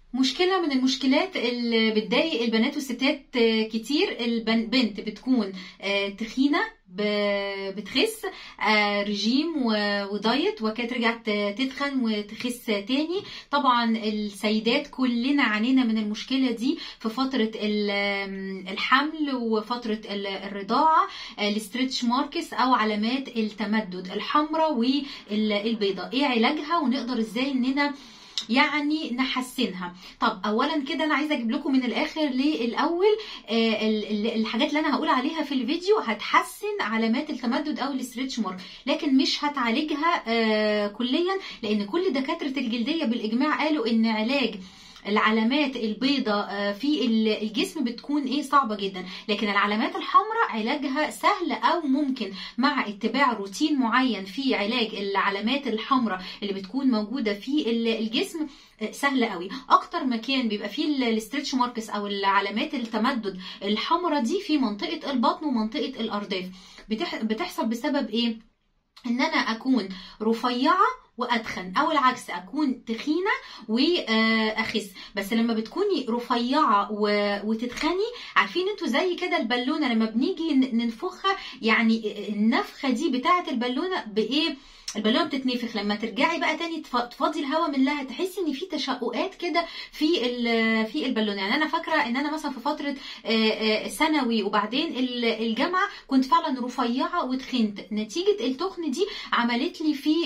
مشكلة من المشكلات اللي بتضايق البنات والستات كتير البنت بتكون تخينة بتخس رجيم ودايت وكانت رجعت تتخن وتخس تاني طبعا السيدات كلنا عانينا من المشكلة دي في فترة الحمل وفترة الرضاعة الستريتش ماركس او علامات التمدد الحمراء والبيضاء ايه علاجها ونقدر ازاي اننا يعني نحسنها طب اولا كده انا عايزه اجيب لكم من الاخر للاول الحاجات اللي انا هقول عليها في الفيديو هتحسن علامات التمدد او الستريتش مارك لكن مش هتعالجها كليا لان كل دكاتره الجلديه بالاجماع قالوا ان علاج العلامات البيضاء في الجسم بتكون ايه صعبه جدا لكن العلامات الحمراء علاجها سهل او ممكن مع اتباع روتين معين في علاج العلامات الحمراء اللي بتكون موجوده في الجسم سهل قوي اكتر مكان بيبقى فيه الستريتش ماركس او العلامات التمدد الحمراء دي في منطقه البطن ومنطقه الارداف بتحصل بسبب ايه ان انا اكون رفيعه واتخن او العكس اكون تخينه واخس بس لما بتكوني رفيعه وتتخني عارفين انتوا زي كده البالونه لما بنيجي ننفخها يعني النفخه دي بتاعه البالونه بايه البالونه بتتنفخ لما ترجعي بقى تاني تفضي الهواء من لها تحسي ان في تشققات كده في في البالونه يعني انا فاكره ان انا مثلا في فتره ثانوي وبعدين الجامعه كنت فعلا رفيعه وتخنت نتيجه التخن دي عملت لي في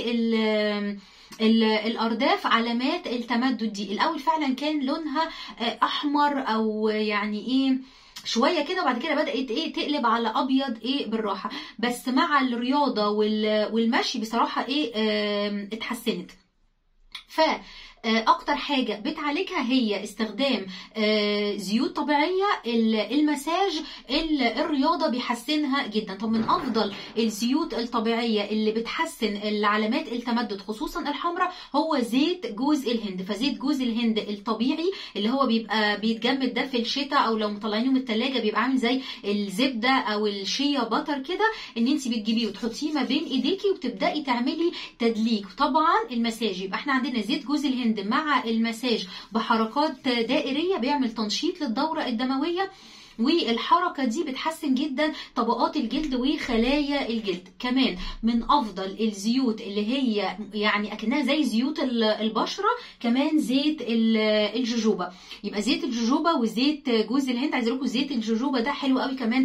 الارداف علامات التمدد دي الاول فعلا كان لونها احمر او يعني ايه شويه كده وبعد كده بدات ايه تقلب على ابيض ايه بالراحه بس مع الرياضه والمشي بصراحه ايه اه اتحسنت ف اكتر حاجه بتعالجها هي استخدام زيوت طبيعيه المساج الرياضه بيحسنها جدا طب من افضل الزيوت الطبيعيه اللي بتحسن العلامات التمدد خصوصا الحمراء هو زيت جوز الهند فزيت جوز الهند الطبيعي اللي هو بيبقى بيتجمد ده في الشتاء او لو مطلعينه من الثلاجه بيبقى عامل زي الزبده او الشيا بتر كده ان انت بتجيبيه وتحطيه ما بين ايديكي وتبداي تعملي تدليك طبعا المساج يبقى احنا عندنا زيت جوز الهند مع المساج بحركات دائريه بيعمل تنشيط للدوره الدمويه والحركة دي بتحسن جدا طبقات الجلد وخلايا الجلد كمان من أفضل الزيوت اللي هي يعني أكنها زي زيوت البشرة كمان زيت الجوجوبا يبقى زيت الجوجوبا وزيت جوز الهند عايز لكم زيت الجوجوبا ده حلو قوي كمان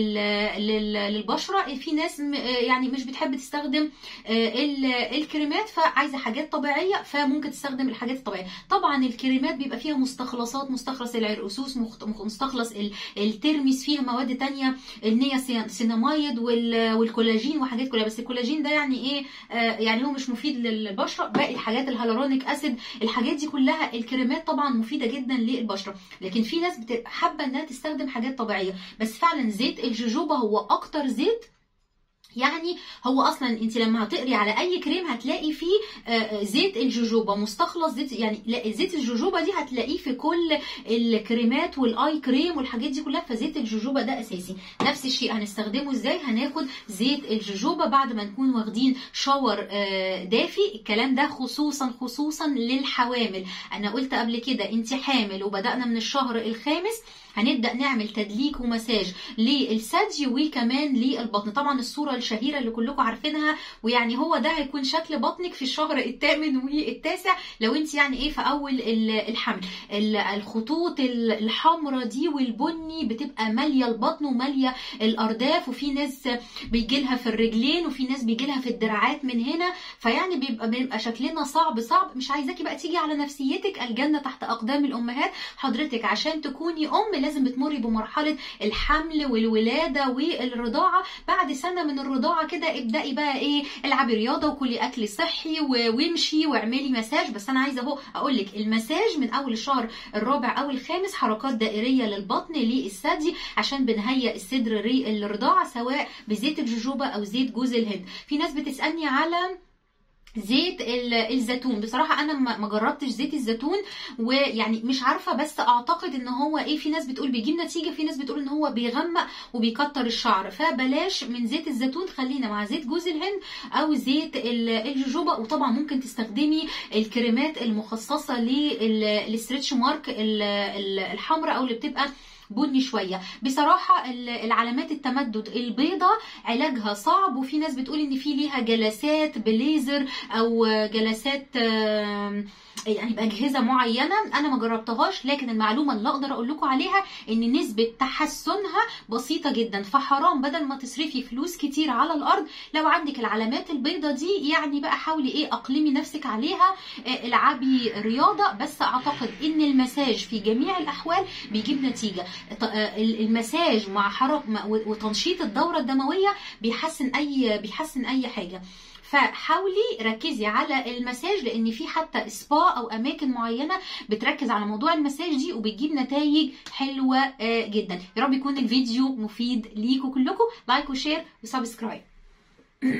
للبشرة في ناس يعني مش بتحب تستخدم الكريمات فعايزة حاجات طبيعية فممكن تستخدم الحاجات الطبيعية طبعا الكريمات بيبقى فيها مستخلصات مستخلص العرقسوس مستخلص الترمس فيها مواد تانية النياسيناميد والكولاجين وحاجات كلها بس الكولاجين ده يعني ايه آه يعني هو مش مفيد للبشره باقي الحاجات الهالورونيك اسيد الحاجات دي كلها الكريمات طبعا مفيده جدا للبشره لكن في ناس حابه انها تستخدم حاجات طبيعيه بس فعلا زيت الجوجوبا هو اكتر زيت يعني هو اصلا انت لما هتقري على اي كريم هتلاقي فيه زيت الجوجوبا مستخلص زيت يعني لا زيت الجوجوبا دي هتلاقيه في كل الكريمات والاي كريم والحاجات دي كلها فزيت الجوجوبا ده اساسي نفس الشيء هنستخدمه ازاي هناخد زيت الجوجوبا بعد ما نكون واخدين شاور دافي الكلام ده خصوصا خصوصا للحوامل انا قلت قبل كده انت حامل وبدانا من الشهر الخامس هنبدا نعمل تدليك ومساج للثدي وكمان للبطن طبعا الصوره الشهيره اللي كلكم عارفينها ويعني هو ده هيكون شكل بطنك في الشهر الثامن والتاسع لو انت يعني ايه في اول الحمل الخطوط الحمراء دي والبني بتبقى ماليه البطن وماليه الارداف وفي ناس بيجي لها في الرجلين وفي ناس بيجي لها في الدراعات من هنا فيعني بيبقى بيبقى شكلنا صعب صعب مش عايزاكي بقى تيجي على نفسيتك الجنه تحت اقدام الامهات حضرتك عشان تكوني ام لازم بتمري بمرحله الحمل والولاده والرضاعه بعد سنه من الرضاعه كده ابدأي بقى ايه العبي رياضه وكلي اكل صحي وامشي واعملي مساج بس انا عايزه اهو اقول لك المساج من اول الشهر الرابع او الخامس حركات دائريه للبطن للثدي عشان بنهيئ الصدر للرضاعه سواء بزيت الجوجوبا او زيت جوز الهند في ناس بتسالني على زيت ال- الزيتون بصراحة أنا ما ما جربتش زيت الزيتون ويعني مش عارفة بس أعتقد إن هو إيه في ناس بتقول بيجيب نتيجة في ناس بتقول إن هو بيغمق وبيكتر الشعر فبلاش من زيت الزيتون خلينا مع زيت جوز الهند أو زيت ال- الجوجوبا وطبعا ممكن تستخدمي الكريمات المخصصة للستريتش مارك ال- ال- الحمراء أو اللي بتبقى بني شويه بصراحه ال- العلامات التمدد البيضاء علاجها صعب وفي ناس بتقول ان في ليها جلسات بليزر او جلسات آم، يعني باجهزه معينه انا ما جربتهاش لكن المعلومه اللي اقدر اقول لكم عليها ان نسبه تحسنها بسيطه جدا فحرام بدل ما تصرفي فلوس كتير على الارض لو عندك العلامات البيضاء دي يعني بقى حاولي ايه اقلمي نفسك عليها آه، العبي رياضه بس اعتقد ان المساج في جميع الاحوال بيجيب نتيجه ط- آه، المساج مع حرك مع- وتنشيط الدوره الدمويه بيحسن اي بيحسن اي حاجه فحاولي ركزي على المساج لان في حتى سبا او اماكن معينه بتركز على موضوع المساج دي وبتجيب نتائج حلوه آه، جدا يا رب يكون الفيديو مفيد ليكم كلكم لايك وشير وسبسكرايب